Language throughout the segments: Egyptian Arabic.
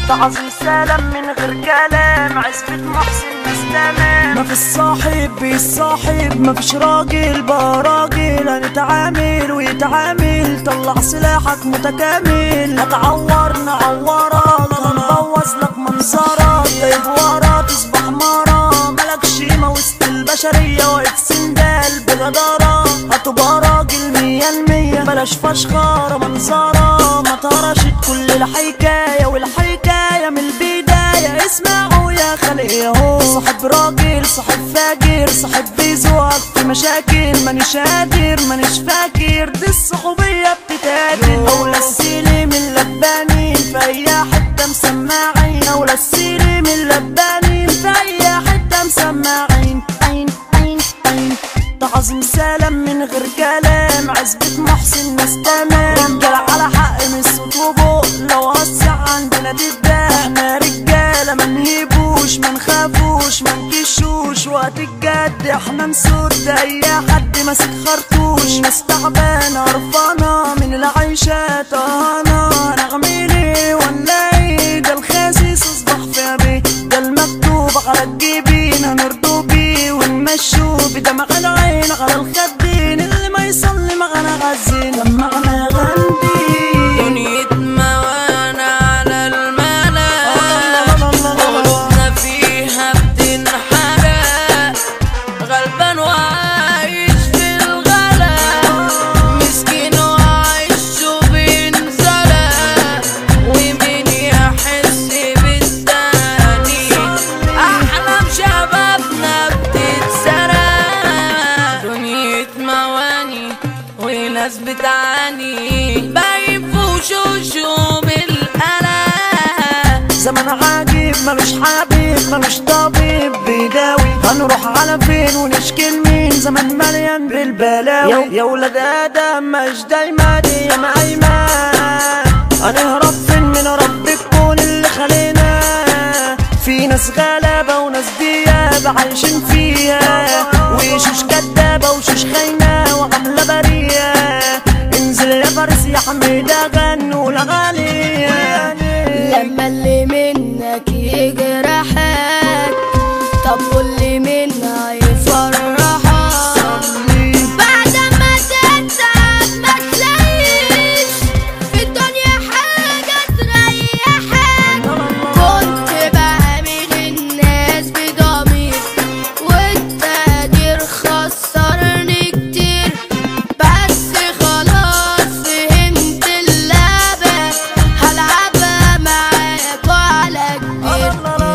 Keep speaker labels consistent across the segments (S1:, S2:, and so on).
S1: تعظيم سلام من غير كلام عزبة محسن ناس تمام
S2: ما فيش صاحب بيصاحب ما فيش راجل بقى راجل هنتعامل ويتعامل طلع سلاحك متكامل هتعور نعورك هنبوظ لك منظرك طيب ورا تصبح مرة ملكش قيمة وسط البشرية واقف سندال بجدارة هتبقى راجل مية المية بلاش فشخرة منظرة ما طرشت كل الحكاية والحكاية من البداية اسمعوا يا خلق ياهو صاحب راجل صاحب فاجر صاحب بيزوق في مشاكل مانيش قادر مانيش فاكر دي الصحوبية بتتاكل أولى السلم اللبانين في أي حتة مسماعين أولى السلم اللبانين في أي حتة مسماعين عين عين عين تعظيم سلام من غير كلام عزبة محسن ناس تمام رجال على حق من الصوت وبق لو وسع عندنا تتباع احنا رجالة ما نهيبوش ما نخافوش ما نكشوش وقت الجد احنا نسد اي حد ماسك خرطوش ناس تعبانة قرفانة من العيشة طهانة نعمل ايه ولا ايه ده الخاسيس اصبح في بيه ده المكتوب على الجبين هنرضو بيه ونمشوا بدمع العين على الخدين اللي ما يصلي معانا غزين لما انا غندي
S3: دنيا موانع على الملا قلوبنا فيها بتنحرق غلبان وعايش في الغلا مسكين وعايش وبينزرق ومين يحس بالتاني أحلام شبابنا بتتسرق دنيا مواني وناس بتعاني باين في وشوشهم القلق
S2: زمن عجيب ملوش حبيب ملوش طبيب بيداوي هنروح على فين ونشكي لمين زمن مليان بالبلاوي يا ولاد ادم مش دايما دي يا ايمان هنهرب فين من رب الكون اللي خلينا في ناس غلابة وناس دياب عايشين فيها وشوش كدابة وشوش خاينة وعاملة برية انزل يا فارس يا حميدة غنوا الأغاني
S4: لما اللي منك يجرحك طب واللي منا يفرحك بعد ما تتعب ما تلاقيش في الدنيا حاجة تريحك كنت بعمل الناس بضمير والتقدير خسرني كتير بس خلاص فهمت اللعبة هلعبها معاك وعلى كبير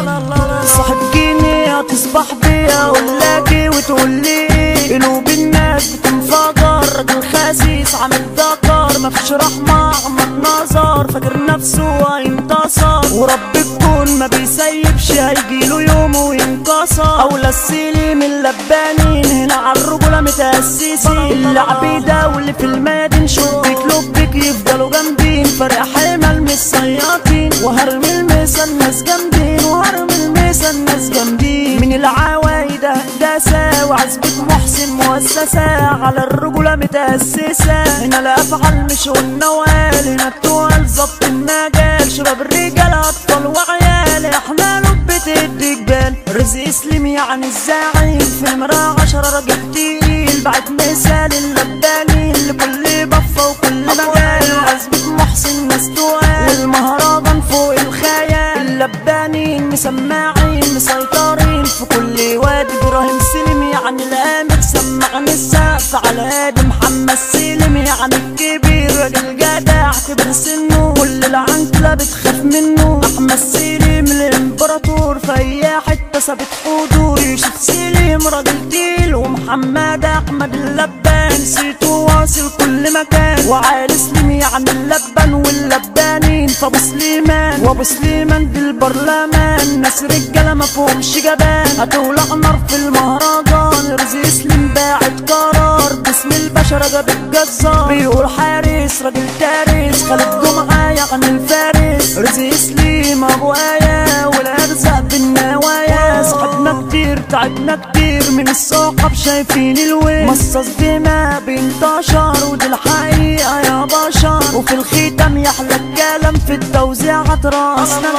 S2: صاحب جيني هتصبح بيا ولاكي وتقول لي قلوب الناس بتنفجر راجل خسيس عامل ذكر مفيش رحمة عمك نظر فاكر نفسه هينتصر ورب الكون ما بيسيبش هيجيله يوم وينكسر أولى السلم اللبانين هنا عالرجولة متأسسين اللي عبيدة واللي في المدن شبك لبك يفضلوا جامدين فرق حمل مش صياطين وهرمي المسا الناس جامدين وهرمي المسا الناس جامدين من العوايد هندسة وعزبة محسن مؤسسة على الرجولة متأسسة هنا الأفعال مش والنوال هنا التوال ظبط المجال شباب الرجال أطفال وعيال احنا لبة الدجال رزق سليم يعني الزعيم في مرة عشرة راجل تقيل بعد مثال اللباني لكل بفة وكل مجال وعزبة محسن ناس توال والمهرجان فوق الخيال اللبانين مسماعين مسيطرين في كل وادي ابراهيم سلم يعني الامر سمعني السقف على هادي محمد سلم يعني الكبير راجل جدع كبر سنه كل العنكلة بتخاف منه احمد سلم الامبراطور في اي حتة ثابت حضور يوسف سلم راجل تقيل ومحمد احمد اللبان صيته واصل كل مكان وعالي سليم يعني اللبن واللبانين فابو سليمان وابو سليمان دي البرلمان ناس رجاله ما فيهمش جبان هتولع نار في المهرجان رزق سليم باعت قرار باسم البشر جاب الجزار بيقول حارس راجل تارس خالد جمعه يعني الفارس رزق سليم ابو ايه والارزاق بالنوايا صاحبنا كتير تعبنا كتير من الصحاب شايفين الوين مصاص دماء بينتشر ودي الحقيقة يا بشر وفي الختام يحلى الكلام في التوزيع راسنا الجاي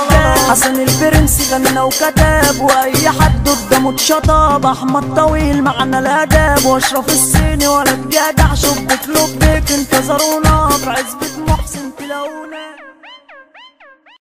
S2: حسن البرنس غنى وكتب واي حد قدامه اتشطب احمد طويل معنا الاداب واشرف الصيني ولا جدع شبك لبك انتظرونا في عزبة محسن تلاقونا